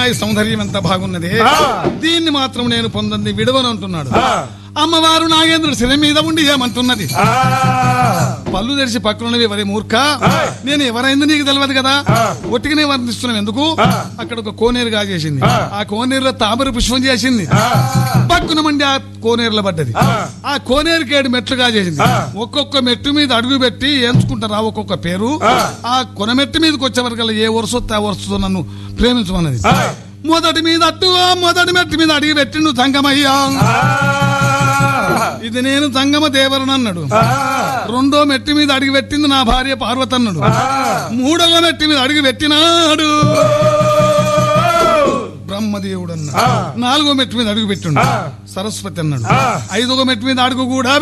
అమ్మాయి సౌందర్యం ఎంత బాగున్నది దీన్ని మాత్రం నేను పొందంది విడవను అంటున్నాడు అమ్మవారు నాగేంద్రుడు శిర మీద ఉండి ఏమంటున్నది పళ్ళు తెరిచి పక్కనున్నవి ఎవరి మూర్ఖ నేను ఎవరైంది నీకు తెలియదు కదా ఒట్టిగానే వర్ణిస్తున్నాం ఎందుకు అక్కడ ఒక కోనేరు కాజేసింది ఆ కోనేరులో తామర పుష్పం చేసింది పక్కున మండి ఆ కోనేరులో పడ్డది ఆ కోనేరుకి ఏడు మెట్లు కాజేసింది ఒక్కొక్క మెట్టు మీద అడుగు పెట్టి ఎంచుకుంటారా ఒక్కొక్క పేరు ఆ కొన మెట్టు మీదకి వచ్చే వరకు ఏ వరుసొస్తే ఆ వరుసతో నన్ను ప్రేమించమన్నది మొదటి మీద అట్టు ఆ మొదటి మెట్టు మీద అడిగి పెట్టిండు సంగమయ్యా ఇది నేను సంగమ దేవరని అన్నాడు రెండో మెట్టి మీద అడిగి పెట్టింది నా భార్య పార్వతి అన్నాడు మూడవ మెట్టి మీద అడిగి పెట్టినాడు బ్రహ్మదేవుడు అన్నాడు నాలుగో మెట్టు మీద అడుగు పెట్టిండు సరస్వతి అన్నాడు ఐదవ మెట్టు మీద అడుగు కూడా